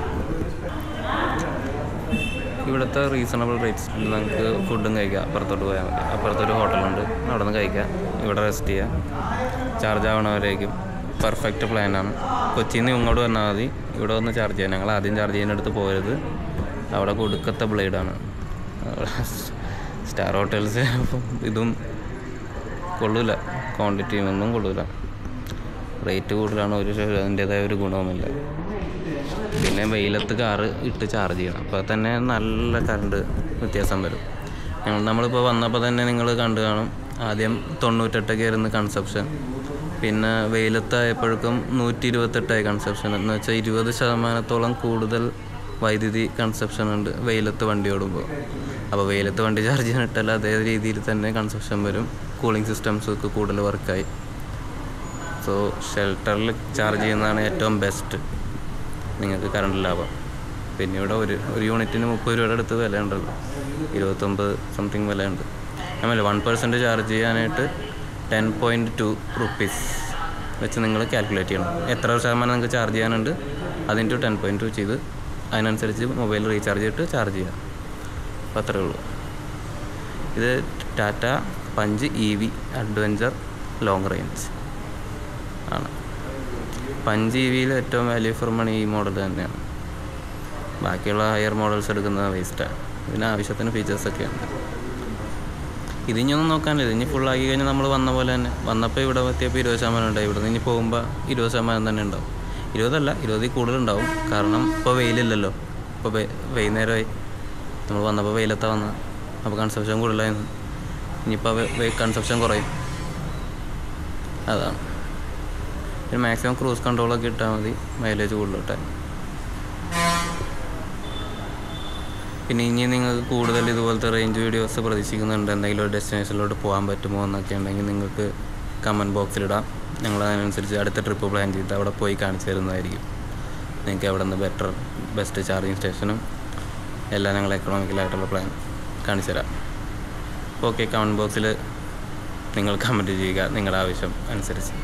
ഇവിടുത്തെ റീസണബിൾ റേറ്റ്സ് നമുക്ക് ഫുഡും കഴിക്കാം അപ്പുറത്തോട്ട് പോയാൽ മതി അപ്പുറത്തൊരു ഹോട്ടലുണ്ട് അവിടെ നിന്ന് കഴിക്കാം ഇവിടെ റെസ്റ്റ് ചെയ്യാം ചാർജ് ആവണവരേക്കും പെർഫെക്റ്റ് പ്ലാനാണ് കൊച്ചിയിൽ നിന്ന് ഇങ്ങോട്ട് വന്നാൽ മതി ഇവിടെ വന്ന് ചാർജ് ചെയ്യാം ഞങ്ങൾ ആദ്യം ചാർജ് ചെയ്യുന്നിടത്ത് പോയത് അവിടെ കൊടുക്കത്തെ ബ്ലേഡാണ് സ്റ്റാർ ഹോട്ടൽസ് ഇതും കൊള്ളൂല ക്വാണ്ടിറ്റിയും ഒന്നും കൊള്ളൂല റേറ്റ് കൂടുതലാണ് ഒരു അതിൻ്റേതായ ഒരു ഗുണവുമില്ല പിന്നെ വെയിലത്ത് കാറ് ഇട്ട് ചാർജ് ചെയ്യണം അപ്പോൾ തന്നെ നല്ല കറണ്ട് വ്യത്യാസം വരും ഞങ്ങൾ നമ്മളിപ്പോൾ വന്നപ്പോൾ തന്നെ നിങ്ങൾ കണ്ടു കാണും ആദ്യം തൊണ്ണൂറ്റെട്ടൊക്കെ ആയിരുന്നു കൺസപ്ഷൻ പിന്നെ വെയിലത്തായപ്പോഴേക്കും നൂറ്റി ഇരുപത്തെട്ടായി കൺസപ്ഷൻ എന്ന് വെച്ചാൽ ഇരുപത് ശതമാനത്തോളം കൂടുതൽ വൈദ്യുതി കൺസപ്ഷൻ ഉണ്ട് വെയിലത്ത് വണ്ടി ഓടുമ്പോൾ അപ്പോൾ വെയിലത്ത് വണ്ടി ചാർജ് ചെയ്യാനിട്ടാൽ അതേ രീതിയിൽ തന്നെ കൺസപ്ഷൻ വരും കൂളിംഗ് സിസ്റ്റംസ് ഒക്കെ കൂടുതൽ വർക്കായി സോ ഷെൽട്ടറിൽ ചാർജ് ചെയ്യുന്നതാണ് ഏറ്റവും ബെസ്റ്റ് നിങ്ങൾക്ക് കറണ്ട് ലാഭം പിന്നെ ഇവിടെ ഒരു ഒരു യൂണിറ്റിന് മുപ്പത് രൂപയുടെ അടുത്ത് വിലയുണ്ടല്ലോ ഇരുപത്തൊമ്പത് സംതിങ് വിലയുണ്ട് നമ്മളെ വൺ പെർസെൻറ്റ് ചാർജ് ചെയ്യാനായിട്ട് ടെൻ പോയിൻറ്റ് ടു റുപ്പീസ് വെച്ച് നിങ്ങൾ കാൽക്കുലേറ്റ് ചെയ്യണം എത്ര ശതമാനം നിങ്ങൾക്ക് ചാർജ് ചെയ്യാനുണ്ട് അതിൻ്റെ ടെൻ പോയിൻറ്റ് ടു ചെയ്ത് അതിനനുസരിച്ച് മൊബൈൽ റീചാർജ് ചെയ്തിട്ട് ചാർജ് ചെയ്യാം അപ്പോൾ അത്രേ ഉള്ളൂ ഇത് Tata punch E V adventure long range ആണ് പഞ്ച് ഇ വിയിൽ ഏറ്റവും വാല്യൂ ഫോർ മണി ഈ മോഡൽ തന്നെയാണ് ബാക്കിയുള്ള ഹയർ മോഡൽസ് എടുക്കുന്നത് വേസ്റ്റാണ് ഇതിന് ആവശ്യത്തിന് ഫീച്ചേഴ്സൊക്കെ ഉണ്ട് ഇതിഞ്ഞൊന്നും നോക്കാനില്ല ഇതിഞ്ഞ് ഫുള്ളാക്കി കഴിഞ്ഞാൽ നമ്മൾ വന്ന പോലെ തന്നെ വന്നപ്പോൾ ഇവിടെ എത്തിയപ്പോൾ ഇരുപത് ശതമാനം ഉണ്ടായി ഇവിടെ നിന്ന് ഇനി പോകുമ്പോൾ ഇരുപത് ശതമാനം തന്നെ ഉണ്ടാവും ഇരുപതല്ല ഇരുപതിൽ കൂടുതലുണ്ടാവും കാരണം ഇപ്പോൾ വെയിലില്ലല്ലോ ഇപ്പോൾ വെ- വൈകുന്നേരമായി നമ്മൾ വന്നപ്പോൾ വെയിലത്താ വന്ന അപ്പോൾ കൺസപ്ഷൻ കൂടുതലായിരുന്നു ഇനിയിപ്പോൾ കൺസപ്ഷൻ കുറയും അതാണ് പിന്നെ മാക്സിമം ക്രൂസ് കൺട്രോളൊക്കെ ഇട്ടാൽ മതി മൈലേജ് കൂടുതലിട്ടാൽ പിന്നെ ഇനി നിങ്ങൾക്ക് കൂടുതൽ ഇതുപോലത്തെ റേഞ്ച് വീഡിയോസ് പ്രതീക്ഷിക്കുന്നുണ്ട് എന്തെങ്കിലും ഒരു ഡെസ്റ്റിനേഷനിലോട്ട് പോകാൻ പറ്റുമോ എന്നൊക്കെ ഉണ്ടെങ്കിൽ നിങ്ങൾക്ക് കമൻറ്റ് ബോക്സിലിടാം ഞങ്ങൾ അതിനനുസരിച്ച് അടുത്ത ട്രിപ്പ് പ്ലാൻ ചെയ്ത് അവിടെ പോയി കാണിച്ചു തരുന്നതായിരിക്കും നിങ്ങൾക്ക് അവിടെ നിന്ന് ബെറ്റർ ബെസ്റ്റ് ചാർജിങ് സ്റ്റേഷനും എല്ലാം ഞങ്ങൾ എക്കണോമിക്കലായിട്ടുള്ള പ്ലാൻ കാണിച്ചു തരാം ഓക്കെ കമൻറ്റ് ബോക്സിൽ നിങ്ങൾ കമൻറ്റ് ചെയ്യുക നിങ്ങളുടെ ആവശ്യം അനുസരിച്ച്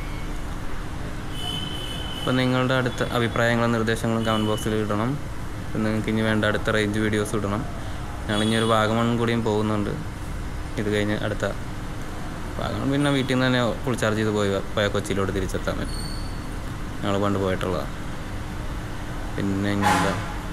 അപ്പോൾ നിങ്ങളുടെ അടുത്ത അഭിപ്രായങ്ങളും നിർദ്ദേശങ്ങളും കമൻറ്റ് ബോക്സിൽ ഇടണം അപ്പോൾ നിങ്ങൾക്ക് ഇനി വേണ്ട അടുത്ത റേഞ്ച് വീഡിയോസ് ഇടണം ഞങ്ങൾ ഇനി ഒരു വാഗമൺ കൂടിയും പോകുന്നുണ്ട് ഇത് കഴിഞ്ഞ് അടുത്ത വാഗമൺ പിന്നെ വീട്ടിൽ നിന്ന് തന്നെ ഫുൾ ചാർജ് ചെയ്ത് പോയി പോയാൽ കൊച്ചിയിലോട്ട് തിരിച്ചെത്താൻ പറ്റും ഞങ്ങൾ പണ്ട് പോയിട്ടുള്ളതാണ് പിന്നെ ഇങ്ങനെന്താ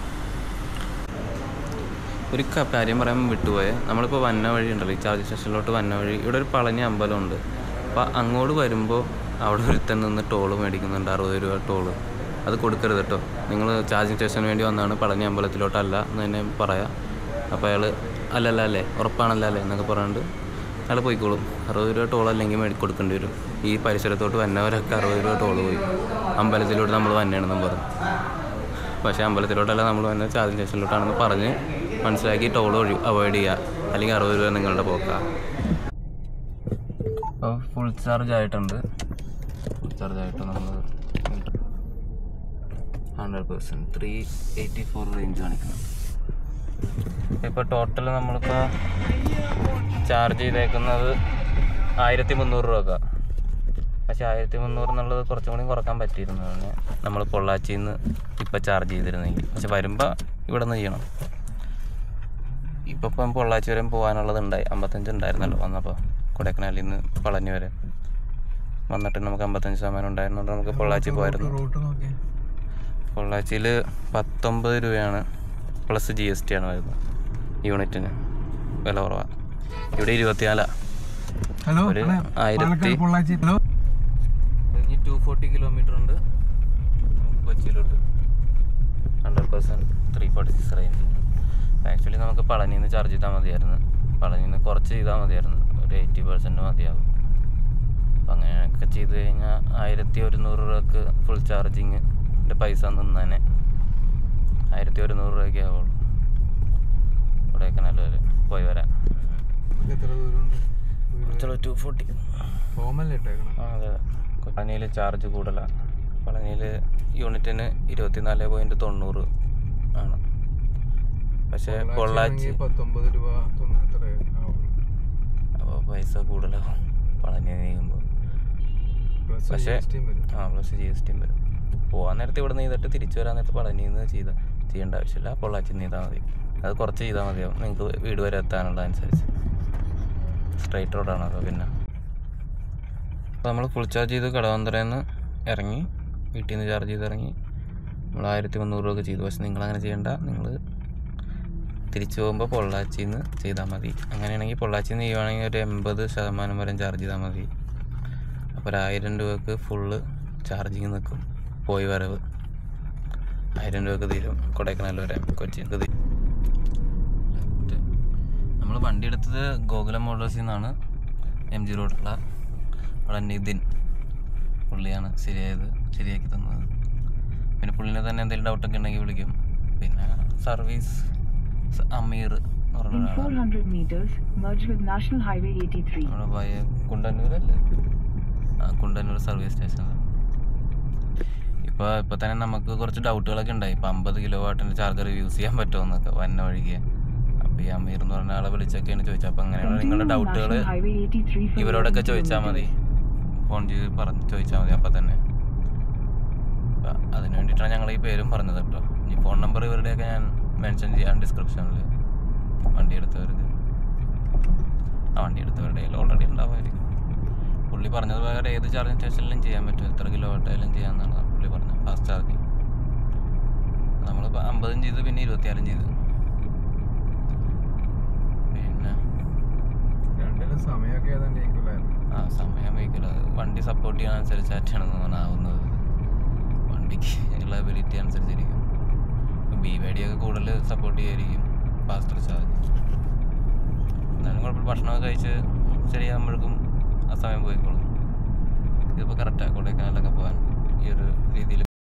ഒരു ക- കാര്യം പറയാൻ വിട്ടുപോയെ നമ്മളിപ്പോൾ വന്ന വഴി ഉണ്ടല്ലോ ഈ ചാർജ് സ്റ്റേഷനിലോട്ട് വന്ന വഴി ഇവിടെ ഒരു പളനി അമ്പലമുണ്ട് അപ്പോൾ അങ്ങോട്ട് വരുമ്പോൾ അവിടെ ഒരുത്തൻ നിന്ന് ടോള് മേടിക്കുന്നുണ്ട് അറുപത് രൂപ ടോള് അത് കൊടുക്കരുത് കേട്ടോ നിങ്ങൾ ചാർജിങ് സ്റ്റേഷന് വേണ്ടി വന്നാണ് പളനി അമ്പലത്തിലോട്ടല്ല എന്ന് തന്നെ പറയാം അപ്പോൾ അയാൾ അല്ലല്ല അല്ലേ ഉറപ്പാണല്ലോ അല്ലേ എന്നൊക്കെ പറഞ്ഞിട്ട് അയാൾ പോയിക്കോളും അറുപത് രൂപ ടോൾ അല്ലെങ്കിൽ മേടി കൊടുക്കേണ്ടി വരും ഈ പരിസരത്തോട്ട് വന്നവരൊക്കെ അറുപത് രൂപ ടോള് പോയി അമ്പലത്തിലോട്ട് നമ്മൾ വന്നതാണെന്നും പറഞ്ഞു പക്ഷേ അമ്പലത്തിലോട്ടല്ല നമ്മൾ വന്നത് ചാർജിങ് സ്റ്റേഷനിലോട്ടാണെന്ന് പറഞ്ഞ് മനസ്സിലാക്കി ടോൾ ഒഴി അവോയ്ഡ് ചെയ്യുക അല്ലെങ്കിൽ അറുപത് രൂപ നിങ്ങളുടെ പോക്കാ അപ്പോൾ ഫുൾ ചാർജ് ആയിട്ടുണ്ട് ഫുൾ ചാർജ് ആയിട്ട് നമ്മൾ hundred percent three eighty four range കാണിക്കുന്നത് ഇപ്പോൾ ടോട്ടൽ നമ്മളിപ്പോൾ ചാർജ് ചെയ്തേക്കുന്നത് ആയിരത്തി മുന്നൂറ് രൂപ പക്ഷേ ആയിരത്തി മുന്നൂറ് എന്നുള്ളത് കുറച്ചും കൂടി കുറക്കാൻ പറ്റിയിരുന്നു പിന്നെ നമ്മൾ പൊള്ളാച്ചിയിൽ നിന്ന് ഇപ്പം ചാർജ് ചെയ്തിരുന്നെങ്കിൽ പക്ഷെ വരുമ്പോൾ ഇവിടെ നിന്ന് ചെയ്യണം ഇപ്പം ഇപ്പം പൊള്ളാച്ചി വരെ പോകാനുള്ളത് ഉണ്ടായി അമ്പത്തഞ്ച് ഉണ്ടായിരുന്നല്ലോ വന്നപ്പോൾ കൊടൈക്കനാലിൽ നിന്ന് പളനി വരെ വന്നിട്ട് നമുക്ക് അമ്പത്തഞ്ച് ശതമാനം ഉണ്ടായിരുന്നുകൊണ്ട് നമുക്ക് പൊള്ളാച്ചി പോയിരുന്നു റൂട്ട് നോക്കിയേ പൊള്ളാച്ചിയിൽ പത്തൊമ്പത് രൂപയാണ് പ്ലസ് ജി എസ് ടി ആണ് വരുന്നത് യൂണിറ്റിന് വില കുറവാണ് ഇവിടെ ഇരുപത്തിനാലാ ഹലോ ഒരു അണ്ണാ, ആയിരത്തി- പാലക്കാട് പൊള്ളാച്ചി ഹലോ കഴിഞ്ഞ് ടു ഫോർട്ടി കിലോമീറ്റർ ഉണ്ട് നമുക്ക് കൊച്ചിയിലോട്ട് hundred percent three forty six range actually നമുക്ക് പളനിയിൽ നിന്ന് ചാർജ് ചെയ്താൽ മതിയായിരുന്നു പളനിയിൽ നിന്ന് കുറച്ച് ചെയ്താൽ മതിയായിരുന്നു ഒരു എയ്റ്റി പെർസെൻറ്റ് മതിയാവും അപ്പം അങ്ങനെയൊക്കെ ചെയ്ത് കഴിഞ്ഞാൽ ആയിരത്തി ഒരുന്നൂറ് രൂപക്ക് ഫുൾ ചാർജിങ്ങിൻ്റെ പൈസ നിന്നേനെ ആയിരത്തി ഒരുന്നൂറ് രൂപയ്ക്ക് ആവുള്ളൂ കൊടൈക്കനാൽ വരെ പോയി വരാൻ എത്ര ദൂരമുണ്ട് കുറച്ചുള്ള ടു ഫോർട്ടി ഫോമല്ലേ ഇട്ടേക്കണം ആ അതെ പളനിയിൽ ചാർജ് കൂടുതലാണ് പളനിയിൽ യൂണിറ്റിന് ഇരുപത്തിനാല് പോയിൻറ്റ് തൊണ്ണൂറ് ആണ് പക്ഷേ പൊള്ളാച്ചി പത്തൊമ്പത് രൂപ തൊണ്ണൂറ് എത്ര ആവുള്ളൂ അപ്പോൾ പൈസ കൂടുതലാവും പളനി നീങ്ങുമ്പോൾ പ്ലസ് പക്ഷേ GST യും വരും ആ പ്ലസ് ജി എസ് ടിയും വരും പോകാൻ നേരത്തെ ഇവിടെ നിന്ന് ചെയ്തിട്ട് തിരിച്ചു വരാൻ നേരത്തെ പളനിയിൽ നിന്ന് ചെയ്ത ചെയ്യേണ്ട ആവശ്യമില്ല പൊള്ളാച്ചി ചെയ്താൽ മതി അത് കുറച്ച് ചെയ്താൽ മതിയാവും നിങ്ങൾക്ക് വീട് വരെ എത്താനുള്ള അനുസരിച്ച് സ്ട്രൈറ്റ് റോഡാണ് അപ്പോൾ പിന്നെ അപ്പോൾ നമ്മൾ ഫുൾ ചാർജ് ചെയ്ത് കടവന്തറയിൽ നിന്ന് ഇറങ്ങി വീട്ടിൽ നിന്ന് ചാർജ് ചെയ്ത് ഇറങ്ങി നമ്മൾ ആയിരത്തി മുന്നൂറ് രൂപ ചെയ്തു പക്ഷെ നിങ്ങൾ അങ്ങനെ ചെയ്യേണ്ട നിങ്ങൾ തിരിച്ചു പോകുമ്പോൾ പൊള്ളാച്ചിയിൽ നിന്ന് ചെയ്താൽ മതി അങ്ങനെയാണെങ്കിൽ പൊള്ളാച്ചിയിൽ നിന്ന് ചെയ്യുവാണെങ്കിൽ ഒരു എൺപത് ശതമാനം വരെ ചാർജ് ചെയ്താൽ മതി അപ്പോൾ ഒരു ആയിരം രൂപക്ക് ഫുള്ള് ചാർജിങ് നിൽക്കും പോയി വരവ് ആയിരം രൂപക്ക് തീരും കൊടൈക്കനാൽ വരെ കൊച്ചിക്ക് തീരും നമ്മൾ വണ്ടി എടുത്തത് ഗോകുലം മോട്ടോഴ്സിൽ നിന്നാണ് എം ജി റോഡിലുള്ള അവിടെ നിതിൻ പുള്ളിയാണ് ശരിയായത് ശരിയാക്കി തന്നത് പിന്നെ പുള്ളിനെ തന്നെ എന്തെങ്കിലും ഡൗട്ടൊക്കെ ഉണ്ടെങ്കിൽ വിളിക്കും പിന്നെ സർവീസ് സ- അമീർ എന്ന് പറഞ്ഞ In ഒരാളാണ് 400 meters, merge with National Highway 83. നമ്മുടെ പയ കുണ്ടന്നൂരല്ലേ ആ കുണ്ടന്നൂർ സർവീസ് സ്റ്റേഷൻ ഇപ്പോൾ ഇപ്പോൾ തന്നെ നമുക്ക് കുറച്ച് ഡൗട്ടുകളൊക്കെ ഉണ്ടായി ഇപ്പോൾ അമ്പത് കിലോ വാട്ടിൻ്റെ ചാർജർ യൂസ് ചെയ്യാൻ പറ്റുമെന്നൊക്കെ വന്ന വഴിക്ക് അപ്പോൾ ഈ അമീർ എന്ന് പറഞ്ഞ ആളെ വിളിച്ചൊക്കെയാണ് ചോദിച്ചത് അപ്പോൾ അങ്ങനെയുള്ള നിങ്ങളുടെ Continue on ഡൗട്ടുകൾ National Highway 83 for ഇവരോടൊക്കെ 11 ചോദിച്ചാൽ മതി ഫോൺ ചെയ്ത് പറഞ്ഞ് ചോദിച്ചാൽ മതി അപ്പം തന്നെ അപ്പം അതിന് വേണ്ടിയിട്ടാണ് ഞങ്ങൾ ഈ പേരും പറഞ്ഞത് കേട്ടോ ഈ ഫോൺ നമ്പർ ഇവരുടെയൊക്കെ ഞാൻ മെൻഷൻ ചെയ്യാൻ ഡിസ്ക്രിപ്ഷനിൽ വണ്ടി എടുത്തവർക്ക് ആ വണ്ടി എടുത്തവരുടെ കയ്യിൽ ഓൾറെഡി ഉണ്ടാവുമായിരിക്കും പുള്ളി പറഞ്ഞത് പ്രകാരം ഏത് ചാർജിങ് സ്റ്റേഷനിലും ചെയ്യാൻ പറ്റും എത്ര കിലോ വാട്ടായാലും ചെയ്യാമെന്നാണ് പുള്ളി പറഞ്ഞത് ഫാസ്റ്റ് ചാർജിങ് നമ്മളിപ്പോൾ അമ്പതും ചെയ്തു പിന്നെ ഇരുപത്തിയാറും ചെയ്തു പിന്നെ രണ്ടിലും സമയമൊക്കെ ഏതാണ്ട് equal ആയിരുന്നു ആ സമയം വയ്ക്കില്ല അത് വണ്ടി സപ്പോർട്ട് ചെയ്യാൻ അനുസരിച്ചായിട്ടാണ് തോന്നുന്നത് ആവുന്നത് വണ്ടിക്ക് ഉള്ള എബിലിറ്റി അനുസരിച്ചിരിക്കും ബി വൈ ഡി ഒക്കെ കൂടുതൽ സപ്പോർട്ട് ചെയ്യായിരിക്കും ഫാസ്റ്റർ ചാർജ് എന്നാലും കുഴപ്പമില്ല ഭക്ഷണമൊക്കെ കഴിച്ച് ശരിയാകുമ്പോഴേക്കും ആ സമയം പോയിക്കോളും ഇതിപ്പോൾ കറക്റ്റാണ് കൊടൈക്കനാലൊക്കെ പോകാൻ ഈ ഒരു രീതിയിൽ